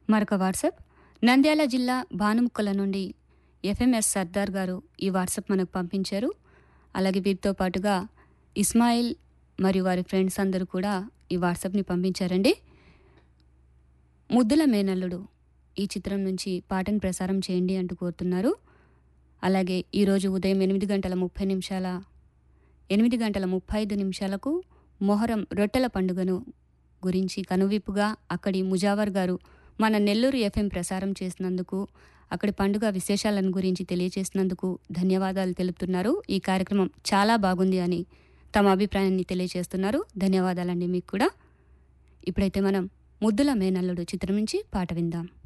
మరొక వాట్సాప్ నంద్యాల జిల్లా భానుముక్కల నుండి ఎఫ్ఎంఎస్ సర్దార్ గారు ఈ వాట్సాప్ మనకు పంపించారు అలాగే వీరితో పాటుగా ఇస్మాయిల్ మరియు వారి ఫ్రెండ్స్ అందరూ కూడా ఈ వాట్సాప్ని పంపించారండి ముద్దుల మేనల్లుడు ఈ చిత్రం నుంచి పాటను ప్రసారం చేయండి అంటూ కోరుతున్నారు అలాగే ఈరోజు ఉదయం ఎనిమిది గంటల ముప్పై నిమిషాల ఎనిమిది గంటల ముప్పై ఐదు నిమిషాలకు మొహరం రొట్టెల పండుగను గురించి కనువిప్పుగా అక్కడి ముజావర్ గారు మన నెల్లూరు ఎఫ్ఎం ప్రసారం చేసినందుకు అక్కడి పండుగ విశేషాలను గురించి తెలియజేసినందుకు ధన్యవాదాలు తెలుపుతున్నారు ఈ కార్యక్రమం చాలా బాగుంది అని తమ అభిప్రాయాన్ని తెలియజేస్తున్నారు ధన్యవాదాలండి మీకు కూడా ఇప్పుడైతే మనం ముద్దుల మేనల్లుడు చిత్రం నుంచి పాట విందాం